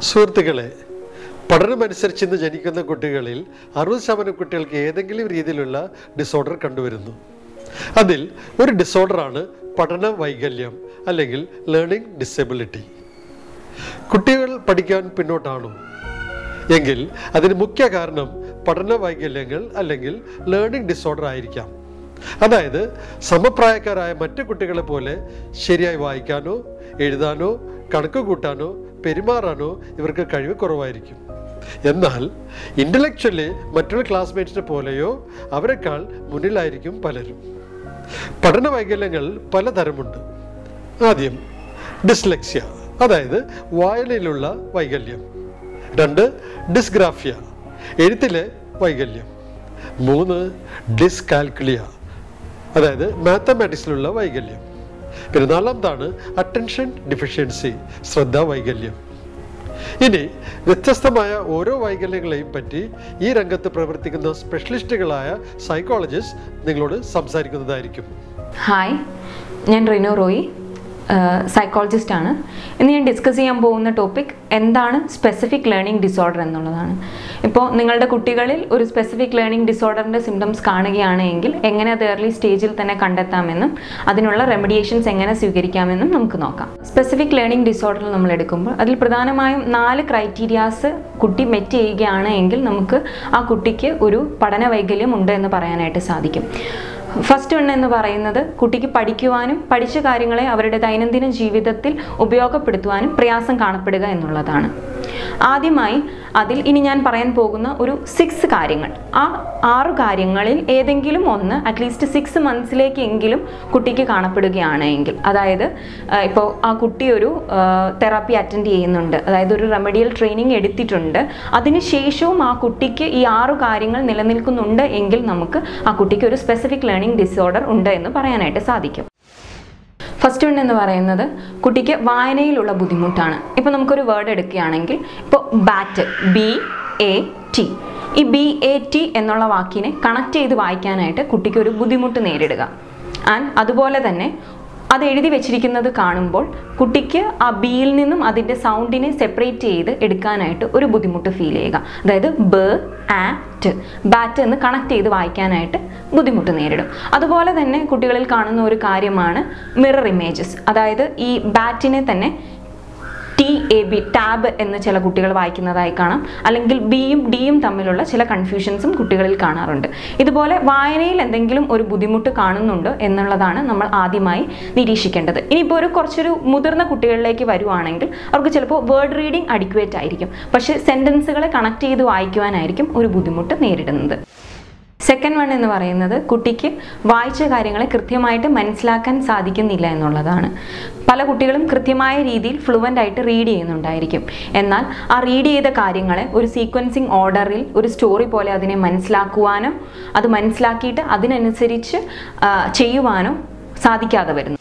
സുഹൃത്തുക്കളെ പഠനമനുസരിച്ച് ഇന്ന് ജനിക്കുന്ന കുട്ടികളിൽ അറുപത് ശതമാനം കുട്ടികൾക്ക് ഏതെങ്കിലും രീതിയിലുള്ള ഡിസോർഡർ കണ്ടുവരുന്നു അതിൽ ഒരു ഡിസോർഡറാണ് പഠന വൈകല്യം അല്ലെങ്കിൽ ലേണിംഗ് ഡിസബിലിറ്റി കുട്ടികൾ പഠിക്കാൻ പിന്നോട്ടാണോ എങ്കിൽ അതിന് മുഖ്യ കാരണം പഠന വൈകല്യങ്ങൾ അല്ലെങ്കിൽ ലേണിംഗ് ഡിസോർഡർ ആയിരിക്കാം അതായത് സമപ്രായക്കാരായ മറ്റു കുട്ടികളെ പോലെ ശരിയായി വായിക്കാനോ എഴുതാനോ കണക്ക് കൂട്ടാനോ പെരുമാറാനോ ഇവർക്ക് കഴിവ് കുറവായിരിക്കും എന്നാൽ ഇൻ്റലക്ച്വലി മറ്റുള്ള ക്ലാസ്മേറ്റ്സിനെ പോലെയോ അവരെക്കാൾ മുന്നിലായിരിക്കും പലരും പഠന വൈകല്യങ്ങൾ പലതരമുണ്ട് ആദ്യം ഡിസ്ലെക്സിയ അതായത് വായനയിലുള്ള വൈകല്യം രണ്ട് ഡിസ്ഗ്രാഫിയ എഴുത്തിലെ വൈകല്യം മൂന്ന് ഡിസ്കാൽക്കുലിയ അതായത് മാത്തമാറ്റിക്സിലുള്ള വൈകല്യം പിന്നെ നാലാമതാണ് അറ്റൻഷൻ ഡിഫിഷ്യൻസി ശ്രദ്ധ വൈകല്യം ഇനി വ്യത്യസ്തമായ ഓരോ വൈകല്യങ്ങളെയും പറ്റി ഈ രംഗത്ത് പ്രവർത്തിക്കുന്ന സ്പെഷ്യലിസ്റ്റുകളായ സൈക്കോളജിസ്റ്റ് നിങ്ങളോട് സംസാരിക്കുന്നതായിരിക്കും ഹായ് ഞാൻ റിനു റോയി സൈക്കോളജിസ്റ്റ് ആണ് ഇന്ന് ഞാൻ ഡിസ്കസ് ചെയ്യാൻ പോകുന്ന ടോപ്പിക് എന്താണ് സ്പെസിഫിക് ലേണിംഗ് ഡിസോർഡർ എന്നുള്ളതാണ് ഇപ്പോൾ നിങ്ങളുടെ കുട്ടികളിൽ ഒരു സ്പെസിഫിക് ലേണിംഗ് ഡിസോർഡറിൻ്റെ സിംറ്റംസ് കാണുകയാണെങ്കിൽ എങ്ങനെ അത് ഏർലി സ്റ്റേജിൽ തന്നെ കണ്ടെത്താമെന്നും അതിനുള്ള റെമഡിയേഷൻസ് എങ്ങനെ സ്വീകരിക്കാമെന്നും നമുക്ക് നോക്കാം സ്പെസിഫിക് ലേണിംഗ് ഡിസോർഡർ നമ്മൾ എടുക്കുമ്പോൾ അതിൽ പ്രധാനമായും നാല് ക്രൈറ്റീരിയാസ് കുട്ടി മെറ്റ് ചെയ്യുകയാണ് എങ്കിൽ നമുക്ക് ആ കുട്ടിക്ക് ഒരു പഠന വൈകല്യം ഉണ്ട് എന്ന് പറയാനായിട്ട് സാധിക്കും ഫസ്റ്റ് വൺ എന്ന് പറയുന്നത് കുട്ടിക്ക് പഠിക്കുവാനും പഠിച്ച കാര്യങ്ങളെ അവരുടെ ദൈനംദിന ജീവിതത്തിൽ ഉപയോഗപ്പെടുത്തുവാനും പ്രയാസം കാണപ്പെടുക എന്നുള്ളതാണ് ആദ്യമായി അതിൽ ഇനി ഞാൻ പറയാൻ പോകുന്ന ഒരു സിക്സ് കാര്യങ്ങൾ ആ ആറ് കാര്യങ്ങളിൽ ഏതെങ്കിലും ഒന്ന് അറ്റ്ലീസ്റ്റ് സിക്സ് മന്ത്സിലേക്കെങ്കിലും കുട്ടിക്ക് കാണപ്പെടുകയാണ് എങ്കിൽ അതായത് ഇപ്പോൾ ആ കുട്ടി ഒരു തെറാപ്പി അറ്റൻഡ് ചെയ്യുന്നുണ്ട് അതായത് ഒരു റെമഡിയൽ ട്രെയിനിങ് എടുത്തിട്ടുണ്ട് അതിനുശേഷവും ആ കുട്ടിക്ക് ഈ ആറ് കാര്യങ്ങൾ നിലനിൽക്കുന്നുണ്ട് എങ്കിൽ നമുക്ക് ആ കുട്ടിക്ക് ഒരു സ്പെസിഫിക് ലേണിംഗ് ഡിസോർഡർ ഉണ്ട് എന്ന് പറയാനായിട്ട് സാധിക്കും ഫസ്റ്റ് വൺ എന്ന് പറയുന്നത് കുട്ടിക്ക് വായനയിലുള്ള ബുദ്ധിമുട്ടാണ് ഇപ്പോൾ നമുക്കൊരു വേർഡ് എടുക്കുകയാണെങ്കിൽ ഇപ്പോൾ ബാറ്റ് ബി എ ടി ഈ ബി എ ടി എന്നുള്ള വാക്കിനെ കണക്ട് ചെയ്ത് വായിക്കാനായിട്ട് കുട്ടിക്ക് ഒരു ബുദ്ധിമുട്ട് നേരിടുക ആൻഡ് അതുപോലെ തന്നെ അത് എഴുതി വെച്ചിരിക്കുന്നത് കാണുമ്പോൾ കുട്ടിക്ക് ആ ബിയിൽ നിന്നും അതിൻ്റെ സൗണ്ടിനെ സെപ്പറേറ്റ് ചെയ്ത് എടുക്കാനായിട്ട് ഒരു ബുദ്ധിമുട്ട് ഫീൽ ചെയ്യുക അതായത് ബ ആറ്റ് ബാറ്റ് എന്ന് കണക്ട് ചെയ്ത് വായിക്കാനായിട്ട് ബുദ്ധിമുട്ട് നേരിടും അതുപോലെ തന്നെ കുട്ടികളിൽ കാണുന്ന ഒരു കാര്യമാണ് മിറർ ഇമേജസ് അതായത് ഈ ബാറ്റിനെ തന്നെ ടി എ ബി ടാബ് എന്ന് ചില കുട്ടികൾ വായിക്കുന്നതായി കാണാം അല്ലെങ്കിൽ ബിയും ഡിയും തമ്മിലുള്ള ചില കൺഫ്യൂഷൻസും കുട്ടികളിൽ കാണാറുണ്ട് ഇതുപോലെ വായനയിൽ എന്തെങ്കിലും ഒരു ബുദ്ധിമുട്ട് കാണുന്നുണ്ടോ എന്നുള്ളതാണ് നമ്മൾ ആദ്യമായി നിരീക്ഷിക്കേണ്ടത് ഇനിയിപ്പോൾ ഒരു കുറച്ചൊരു മുതിർന്ന കുട്ടികളിലേക്ക് വരുവാണെങ്കിൽ അവർക്ക് ചിലപ്പോൾ വേർഡ് റീഡിംഗ് അഡിക്വേറ്റ് ആയിരിക്കും പക്ഷേ സെൻറ്റൻസുകളെ കണക്ട് ചെയ്ത് വായിക്കുവാനായിരിക്കും ഒരു ബുദ്ധിമുട്ട് നേരിടുന്നത് സെക്കൻഡ് വൺ എന്ന് പറയുന്നത് കുട്ടിക്ക് വായിച്ച കാര്യങ്ങളെ കൃത്യമായിട്ട് മനസ്സിലാക്കാൻ സാധിക്കുന്നില്ല എന്നുള്ളതാണ് പല കുട്ടികളും കൃത്യമായ രീതിയിൽ ഫ്ലുവൻ്റ് ആയിട്ട് റീഡ് ചെയ്യുന്നുണ്ടായിരിക്കും എന്നാൽ ആ റീഡ് ചെയ്ത കാര്യങ്ങളെ ഒരു സീക്വൻസിങ് ഓർഡറിൽ ഒരു സ്റ്റോറി പോലെ അതിനെ മനസ്സിലാക്കുവാനോ അത് മനസ്സിലാക്കിയിട്ട് അതിനനുസരിച്ച് ആ, ചെയ്യുവാനോ സാധിക്കാതെ വരുന്നു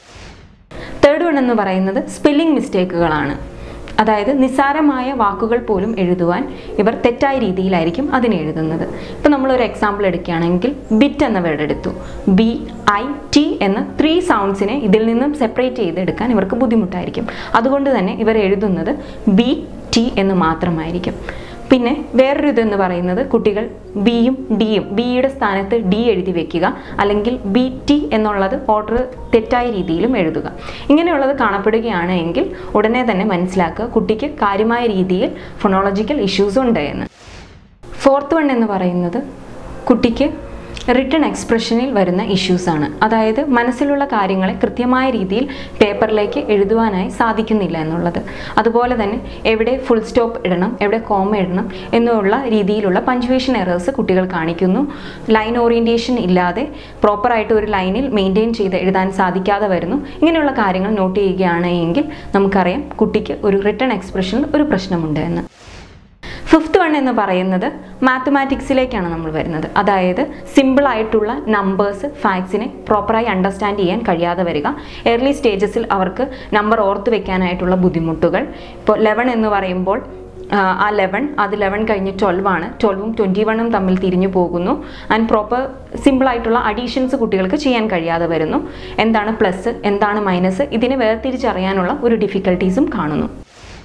തേർഡ് വൺ എന്ന് പറയുന്നത് സ്പെല്ലിംഗ് മിസ്റ്റേക്കുകളാണ് അതായത് നിസ്സാരമായ വാക്കുകൾ പോലും എഴുതുവാൻ ഇവർ തെറ്റായ രീതിയിലായിരിക്കും അതിനെ എഴുതുന്നത് ഇപ്പം നമ്മളൊരു എക്സാമ്പിൾ എടുക്കുകയാണെങ്കിൽ ബിറ്റ് എന്ന വേർഡ് എടുത്തു ബി ഐ ടി എന്ന ത്രീ സൗണ്ട്സിനെ ഇതിൽ നിന്നും സെപ്പറേറ്റ് ചെയ്തെടുക്കാൻ ഇവർക്ക് ബുദ്ധിമുട്ടായിരിക്കും അതുകൊണ്ട് തന്നെ ഇവർ എഴുതുന്നത് ബി ടി എന്ന് മാത്രമായിരിക്കും പിന്നെ വേറൊരു ഇതെന്ന് പറയുന്നത് കുട്ടികൾ ബിയും ഡിയും ബിയുടെ സ്ഥാനത്ത് ഡി എഴുതി വെക്കുക അല്ലെങ്കിൽ ബി ടി എന്നുള്ളത് ഓർഡർ തെറ്റായ രീതിയിലും എഴുതുക ഇങ്ങനെയുള്ളത് കാണപ്പെടുകയാണ് എങ്കിൽ ഉടനെ തന്നെ മനസ്സിലാക്കുക കുട്ടിക്ക് കാര്യമായ രീതിയിൽ ഫൊണോളജിക്കൽ ഇഷ്യൂസ് ഉണ്ട് എന്ന് ഫോർത്ത് വൺ എന്ന് പറയുന്നത് കുട്ടിക്ക് റിട്ടൺ എക്സ്പ്രഷനിൽ വരുന്ന ഇഷ്യൂസാണ് അതായത് മനസ്സിലുള്ള കാര്യങ്ങളെ കൃത്യമായ രീതിയിൽ പേപ്പറിലേക്ക് എഴുതുവാനായി സാധിക്കുന്നില്ല എന്നുള്ളത് അതുപോലെ തന്നെ എവിടെ ഫുൾ സ്റ്റോപ്പ് ഇടണം എവിടെ കോമ ഇടണം എന്നുള്ള രീതിയിലുള്ള പഞ്ച്വേഷൻ എറേഴ്സ് കുട്ടികൾ കാണിക്കുന്നു ലൈൻ ഓറിയൻറ്റേഷൻ ഇല്ലാതെ പ്രോപ്പറായിട്ട് ഒരു ലൈനിൽ മെയിൻറ്റെയിൻ ചെയ്ത് എഴുതാൻ സാധിക്കാതെ വരുന്നു ഇങ്ങനെയുള്ള കാര്യങ്ങൾ നോട്ട് ചെയ്യുകയാണ് എങ്കിൽ നമുക്കറിയാം കുട്ടിക്ക് ഒരു റിട്ടൺ എക്സ്പ്രഷനിൽ ഒരു പ്രശ്നമുണ്ട് എന്ന് ഫിഫ്ത്ത് വൺ എന്ന് പറയുന്നത് മാത്തമാറ്റിക്സിലേക്കാണ് നമ്മൾ വരുന്നത് അതായത് സിമ്പിൾ ആയിട്ടുള്ള നമ്പേഴ്സ് ഫാക്ട്സിനെ പ്രോപ്പറായി അണ്ടർസ്റ്റാൻഡ് ചെയ്യാൻ കഴിയാതെ വരിക ഏർലി സ്റ്റേജസിൽ അവർക്ക് നമ്പർ ഓർത്ത് വെക്കാനായിട്ടുള്ള ബുദ്ധിമുട്ടുകൾ ഇപ്പോൾ ലെവൻ എന്ന് പറയുമ്പോൾ ആ, ആ ലെവൻ അത് ലെവൻ കഴിഞ്ഞ് ട്വൽവ് ആണ് ട്വൽവും ട്വൻറ്റി വണ്ണും തമ്മിൽ തിരിഞ്ഞു പോകുന്നു ആൻഡ് പ്രോപ്പർ സിമ്പിൾ ആയിട്ടുള്ള അഡീഷൻസ് കുട്ടികൾക്ക് ചെയ്യാൻ കഴിയാതെ വരുന്നു എന്താണ് പ്ലസ് എന്താണ് മൈനസ് ഇതിനെ വേർതിരിച്ചറിയാനുള്ള ഒരു ഡിഫിക്കൽട്ടീസും കാണുന്നു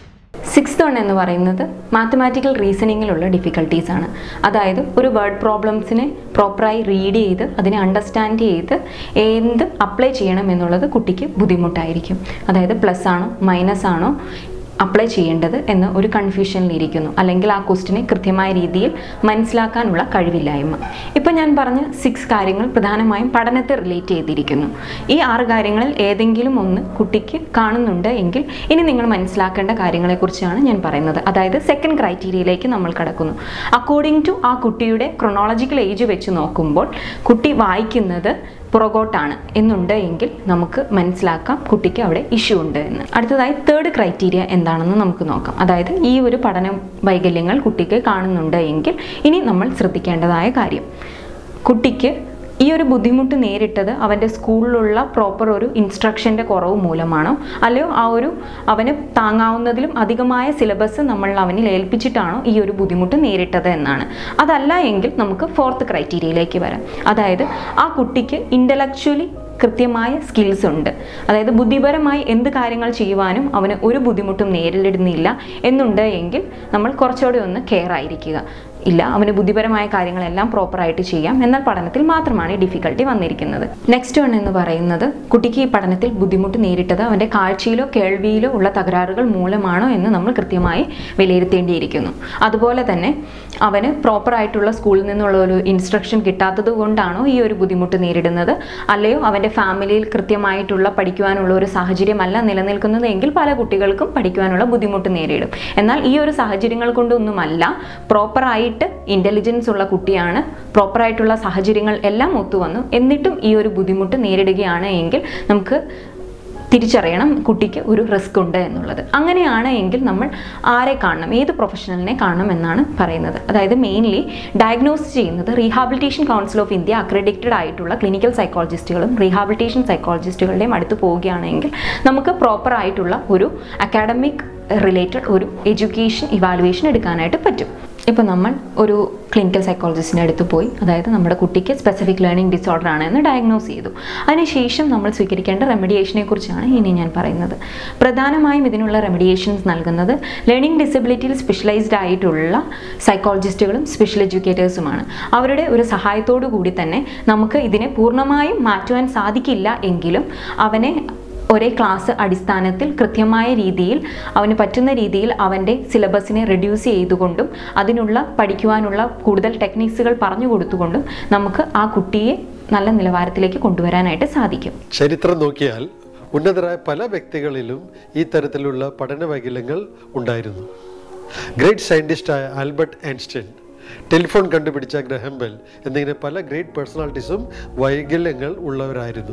സിക്സ്ത് വൺ എന്ന് പറയുന്നത് മാത്തമാറ്റിക്കൽ റീസണിങ്ങിലുള്ള ഡിഫിക്കൽട്ടീസ് ആണ് അതായത് ഒരു വേർഡ് പ്രോബ്ലംസിനെ പ്രോപ്പറായി റീഡ് ചെയ്ത് അതിനെ അണ്ടർസ്റ്റാൻഡ് ചെയ്ത് എന്ത് അപ്ലൈ ചെയ്യണം എന്നുള്ളത് കുട്ടിക്ക് ബുദ്ധിമുട്ടായിരിക്കും അതായത് പ്ലസ് ആണോ മൈനസ് ആണോ അപ്ലൈ ചെയ്യേണ്ടത് എന്ന ഒരു കൺഫ്യൂഷനിലിരിക്കുന്നു അല്ലെങ്കിൽ ആ ക്വസ്റ്റിനെ കൃത്യമായ രീതിയിൽ മനസ്സിലാക്കാനുള്ള കഴിവില്ലായ്മ ഇപ്പം ഞാൻ പറഞ്ഞ സിക്സ് കാര്യങ്ങൾ പ്രധാനമായും പഠനത്തെ റിലേറ്റ് ചെയ്തിരിക്കുന്നു ഈ ആറ് കാര്യങ്ങളിൽ ഏതെങ്കിലും ഒന്ന് കുട്ടിക്ക് കാണുന്നുണ്ട് എങ്കിൽ ഇനി നിങ്ങൾ മനസ്സിലാക്കേണ്ട കാര്യങ്ങളെക്കുറിച്ചാണ് ഞാൻ പറയുന്നത് അതായത് സെക്കൻഡ് ക്രൈറ്റീരിയയിലേക്ക് നമ്മൾ കടക്കുന്നു അക്കോർഡിംഗ് ടു ആ കുട്ടിയുടെ ക്രൊണോളജിക്കൽ ഏജ് വെച്ച് നോക്കുമ്പോൾ കുട്ടി വായിക്കുന്നത് പുറകോട്ടാണ് എന്നുണ്ട് എങ്കിൽ നമുക്ക് മനസ്സിലാക്കാം കുട്ടിക്ക് അവിടെ ഇഷ്യൂ ഉണ്ട് എന്ന് അടുത്തതായി തേർഡ് ക്രൈറ്റീരിയ എന്താണെന്ന് നമുക്ക് നോക്കാം അതായത് ഈ ഒരു പഠന വൈകല്യങ്ങൾ കുട്ടിക്ക് കാണുന്നുണ്ട് എങ്കിൽ ഇനി നമ്മൾ ശ്രദ്ധിക്കേണ്ടതായ കാര്യം കുട്ടിക്ക് ഈ ഒരു ബുദ്ധിമുട്ട് നേരിട്ടത് അവൻ്റെ സ്കൂളിലുള്ള പ്രോപ്പർ ഒരു ഇൻസ്ട്രക്ഷൻ്റെ കുറവ് മൂലമാണോ അല്ലയോ ആ ഒരു അവന് താങ്ങാവുന്നതിലും അധികമായ സിലബസ് നമ്മൾ അവനിൽ ഏൽപ്പിച്ചിട്ടാണോ ഈ ഒരു ബുദ്ധിമുട്ട് നേരിട്ടത് എന്നാണ് അതല്ല എങ്കിൽ നമുക്ക് ഫോർത്ത് ക്രൈറ്റീരിയയിലേക്ക് വരാം അതായത് ആ കുട്ടിക്ക് ഇൻ്റലക്ച്വലി കൃത്യമായ സ്കിൽസ് ഉണ്ട് അതായത് ബുദ്ധിപരമായി എന്ത് കാര്യങ്ങൾ ചെയ്യുവാനും അവന് ഒരു ബുദ്ധിമുട്ടും നേരിടുന്നില്ല എന്നുണ്ട് എങ്കിൽ നമ്മൾ കുറച്ചുകൂടി ഒന്ന് കെയർ ആയിരിക്കുക ഇല്ല അവന് ബുദ്ധിപരമായ കാര്യങ്ങളെല്ലാം പ്രോപ്പറായിട്ട് ചെയ്യാം എന്നാൽ പഠനത്തിൽ മാത്രമാണ് ഈ ഡിഫിക്കൽട്ടി വന്നിരിക്കുന്നത് നെക്സ്റ്റ് വൺ എന്ന് പറയുന്നത് കുട്ടിക്ക് ഈ പഠനത്തിൽ ബുദ്ധിമുട്ട് നേരിട്ടത് അവൻ്റെ കാഴ്ചയിലോ കേൾവിയിലോ ഉള്ള തകരാറുകൾ മൂലമാണോ എന്ന് നമ്മൾ കൃത്യമായി വിലയിരുത്തേണ്ടിയിരിക്കുന്നു അതുപോലെ തന്നെ അവന് പ്രോപ്പറായിട്ടുള്ള സ്കൂളിൽ നിന്നുള്ള ഒരു ഇൻസ്ട്രക്ഷൻ കിട്ടാത്തത് കൊണ്ടാണോ ഈ ഒരു ബുദ്ധിമുട്ട് നേരിടുന്നത് അല്ലയോ അവൻ്റെ ഫാമിലിയിൽ കൃത്യമായിട്ടുള്ള പഠിക്കുവാനുള്ള ഒരു സാഹചര്യമല്ല നിലനിൽക്കുന്നത് എങ്കിൽ പല കുട്ടികൾക്കും പഠിക്കുവാനുള്ള ബുദ്ധിമുട്ട് നേരിടും എന്നാൽ ഈ ഒരു സാഹചര്യങ്ങൾ കൊണ്ടൊന്നുമല്ല പ്രോപ്പറായിട്ട് ഇൻ്റലിജൻസ് ഉള്ള കുട്ടിയാണ് പ്രോപ്പറായിട്ടുള്ള സാഹചര്യങ്ങൾ എല്ലാം ഒത്തുവന്നു എന്നിട്ടും ഈ ഒരു ബുദ്ധിമുട്ട് നേരിടുകയാണ് എങ്കിൽ നമുക്ക് തിരിച്ചറിയണം കുട്ടിക്ക് ഒരു റിസ്ക് ഉണ്ട് എന്നുള്ളത് അങ്ങനെയാണ് എങ്കിൽ നമ്മൾ ആരെ കാണണം ഏത് പ്രൊഫഷണലിനെ കാണണം എന്നാണ് പറയുന്നത് അതായത് മെയിൻലി ഡയഗ്നോസ് ചെയ്യുന്നത് rehabilitation council of India accredited ആയിട്ടുള്ള ക്ലിനിക്കൽ സൈക്കോളജിസ്റ്റുകളും റീഹാബിലിറ്റേഷൻ സൈക്കോളജിസ്റ്റുകളുടെയും അടുത്ത് പോവുകയാണെങ്കിൽ നമുക്ക് പ്രോപ്പർ ആയിട്ടുള്ള ഒരു അക്കാഡമിക് റിലേറ്റഡ് ഒരു എഡ്യൂക്കേഷൻ ഇവാലുവേഷൻ എടുക്കാനായിട്ട് പറ്റും ഇപ്പോൾ നമ്മൾ ഒരു ക്ലിനിക്കൽ സൈക്കോളജിസ്റ്റിൻ്റെ അടുത്ത് പോയി അതായത് നമ്മുടെ കുട്ടിക്ക് സ്പെസിഫിക് ലേണിംഗ് ഡിസോർഡർ ആണ് എന്ന് ഡയഗ്നോസ് ചെയ്തു അതിനുശേഷം നമ്മൾ സ്വീകരിക്കേണ്ട റെമഡിയേഷനെ കുറിച്ചാണ് ഇനി ഞാൻ പറയുന്നത് പ്രധാനമായും ഇതിനുള്ള റെമഡിയേഷൻസ് നൽകുന്നത് ലേണിംഗ് ഡിസബിലിറ്റിയിൽ സ്പെഷ്യലൈസ്ഡ് ആയിട്ടുള്ള സൈക്കോളജിസ്റ്റുകളും സ്പെഷ്യൽ എഡ്യൂക്കേറ്റേഴ്സുമാണ് അവരുടെ ഒരു സഹായത്തോടു കൂടി തന്നെ നമുക്ക് ഇതിനെ പൂർണ്ണമായും മാറ്റുവാൻ സാധിക്കില്ല എങ്കിലും അവനെ ഒരേ ക്ലാസ് അടിസ്ഥാനത്തിൽ കൃത്യമായ രീതിയിൽ അവന് പറ്റുന്ന രീതിയിൽ അവൻ്റെ സിലബസിനെ റെഡ്യൂസ് ചെയ്തുകൊണ്ടും അതിനുള്ള പഠിക്കുവാനുള്ള കൂടുതൽ ടെക്നിക്സുകൾ പറഞ്ഞു കൊടുത്തുകൊണ്ടും നമുക്ക് ആ കുട്ടിയെ നല്ല നിലവാരത്തിലേക്ക് കൊണ്ടുവരാനായിട്ട് സാധിക്കും ചരിത്രം നോക്കിയാൽ ഉന്നതരായ പല വ്യക്തികളിലും ഈ തരത്തിലുള്ള പഠന വൈകല്യങ്ങൾ ഉണ്ടായിരുന്നു ഗ്രേറ്റ് സയൻറ്റിസ്റ്റായ ആൽബർട്ട് ഐൻസ്റ്റൈൻ ടെലിഫോൺ കണ്ടുപിടിച്ച ഗ്രഹംബെൽ എന്നിങ്ങനെ പല ഗ്രേറ്റ് പേഴ്സണാലിറ്റീസും വൈകല്യങ്ങൾ ഉള്ളവരായിരുന്നു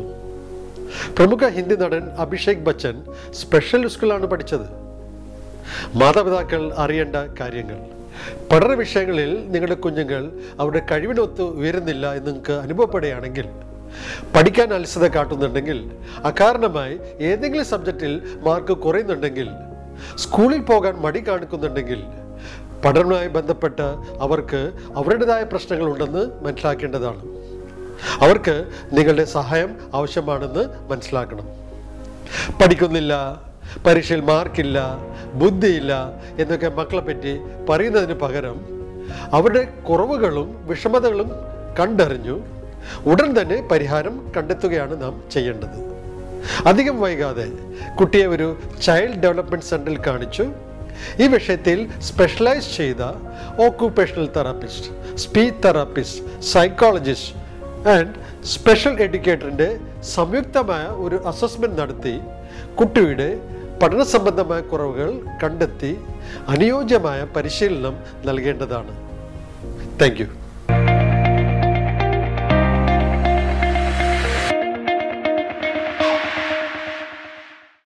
പ്രമുഖ ഹിന്ദി നടൻ അഭിഷേക് ബച്ചൻ സ്പെഷ്യൽ സ്കൂളിലാണ് പഠിച്ചത് മാതാപിതാക്കൾ അറിയേണ്ട കാര്യങ്ങൾ പഠന വിഷയങ്ങളിൽ നിങ്ങളുടെ കുഞ്ഞുങ്ങൾ അവരുടെ കഴിവിനൊത്ത് ഉയരുന്നില്ല എന്ന് നിങ്ങൾക്ക് അനുഭവപ്പെടുകയാണെങ്കിൽ പഠിക്കാൻ അലസത കാട്ടുന്നുണ്ടെങ്കിൽ അകാരണമായി ഏതെങ്കിലും സബ്ജക്റ്റിൽ മാർക്ക് കുറയുന്നുണ്ടെങ്കിൽ സ്കൂളിൽ പോകാൻ മടി കാണിക്കുന്നുണ്ടെങ്കിൽ പഠനവുമായി ബന്ധപ്പെട്ട് അവർക്ക് അവരുടേതായ പ്രശ്നങ്ങളുണ്ടെന്ന് മനസ്സിലാക്കേണ്ടതാണ് അവർക്ക് നിങ്ങളുടെ സഹായം ആവശ്യമാണെന്ന് മനസ്സിലാക്കണം പഠിക്കുന്നില്ല പരീക്ഷയിൽ മാർക്കില്ല ബുദ്ധിയില്ല എന്നൊക്കെ മക്കളെ പറ്റി പറയുന്നതിന് പകരം അവരുടെ കുറവുകളും വിഷമതകളും കണ്ടറിഞ്ഞു ഉടൻ തന്നെ പരിഹാരം കണ്ടെത്തുകയാണ് നാം ചെയ്യേണ്ടത് അധികം വൈകാതെ കുട്ടിയെ ഒരു ചൈൽഡ് ഡെവലപ്മെൻറ്റ് സെൻറ്ററിൽ കാണിച്ചു ഈ വിഷയത്തിൽ സ്പെഷ്യലൈസ് ചെയ്ത occupational therapist speech therapist psychologist and special എഡ്യൂക്കേറ്ററിൻ്റെ സംയുക്തമായ ഒരു അസസ്മെൻറ്റ് നടത്തി കുട്ടിയുടെ പഠന സംബന്ധമായ കുറവുകൾ കണ്ടെത്തി അനുയോജ്യമായ പരിശീലനം നൽകേണ്ടതാണ് താങ്ക് യു